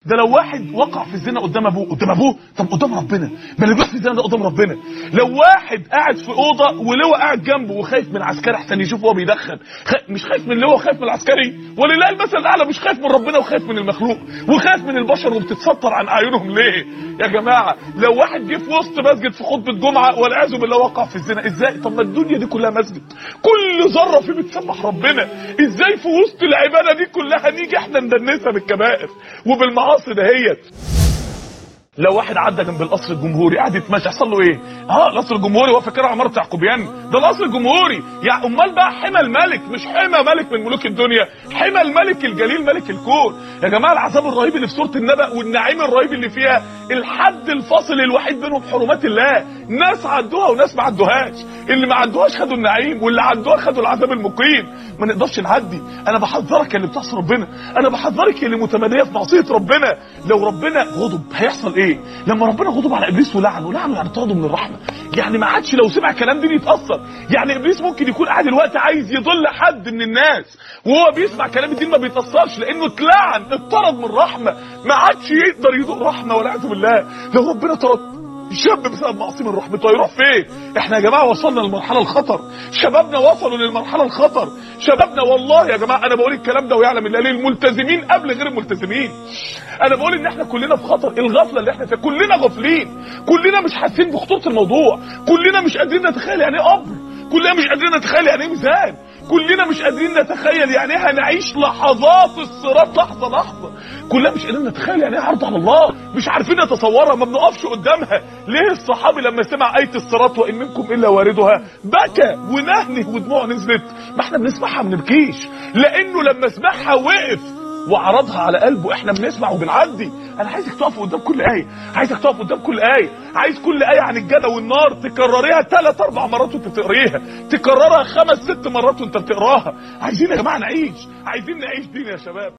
ده لو واحد وقع في الزنا قدام ابوه قدام ابوه طب قدام ربنا ما اللي بيحصل في الزنا ده قدام ربنا لو واحد قاعد في اوضه ولواء قاعد جنبه وخايف من عسكري احسن يشوفه وهو بيدخن خ... مش خايف من اللواء خايف من العسكري ولله المثل الاعلى مش خايف من ربنا وخايف من المخلوق وخايف من البشر وبتتستر عن اعينهم ليه يا جماعه لو واحد جه في وسط مسجد في خطبه جمعه والعياذ بالله وقع في الزنا ازاي طب ما الدنيا دي كلها مسجد كل ذره فيه بتسبح ربنا ازاي في وسط العباده دي كلها نيجي احنا ندنسها بالكبائر وبالمعاصي دهيت لو واحد عدى جنب القصر الجمهوري قاعد يتمشى يحصل له ايه اه القصر الجمهوري هو فاكرها عماره يعقوبيان ده القصر الجمهوري يعني امال بقى حمى الملك مش حمى ملك من ملوك الدنيا حمى الملك الجليل ملك الكون يا جماعه العذاب الرهيب اللي في سوره النبأ والنعيم الرهيب اللي فيها الحد الفاصل الوحيد بينهم حرمات الله ناس عدوها وناس ما عدوهاش اللي ما عدوهاش خدوا النعيم واللي عدوها خدوا العذاب المقيم ما نقدرش نعدي انا بحذرك يا اللي بتعصي ربنا انا بحذرك يا اللي متماديه في معصيه ربنا لو ربنا غضب هيحصل ايه لما ربنا غضب على ابليس ولعنه لعنه يعني طرده من الرحمه يعني ما عادش لو سمع كلام دين يتاثر يعني ابليس ممكن يكون قاعد دلوقتي عايز يضل حد من الناس وهو بيسمع كلام الدين ما بيتاثرش لانه اتلعن اتطرد من الرحمه ما عادش يقدر يدوق رحمه والعياذ بالله لو ربنا طرد شاب بسبب معصيه من رحمته هيروح فين احنا يا جماعه وصلنا للمرحله الخطر شبابنا وصلوا للمرحله الخطر شبابنا والله يا جماعه انا بقول الكلام ده ويعلم الله ليه الملتزمين قبل غير الملتزمين انا بقول ان احنا كلنا في خطر الغفله اللي احنا فيها كلنا غافلين كلنا مش حاسين بخطوره الموضوع كلنا مش قادرين نتخيل يعني ايه قبر كلنا مش قادرين نتخيل يعني ايه ميزان كلنا مش قادرين نتخيل يعني ايه هنعيش لحظات الصراط لحظه لحظه كلنا مش قادرين نتخيل يعني ايه عرض على الله مش عارفين نتصورها ما بنقفش قدامها ليه الصحابي لما سمع ايه الصراط وان منكم الا واردها بكى ونهنه ودموعه نزلت ما احنا بنسمعها ما بنبكيش لانه لما سمعها وقف وعرضها على قلبه احنا بنسمع وبنعدي انا عايزك تقف قدام كل ايه عايزك تقف قدام كل ايه عايز كل ايه عن الجنه والنار تكرريها ثلاث اربع مرات وانت بتقريها تكررها خمس ست مرات وانت بتقراها عايزين يا جماعه نعيش عايزين نعيش دين يا شباب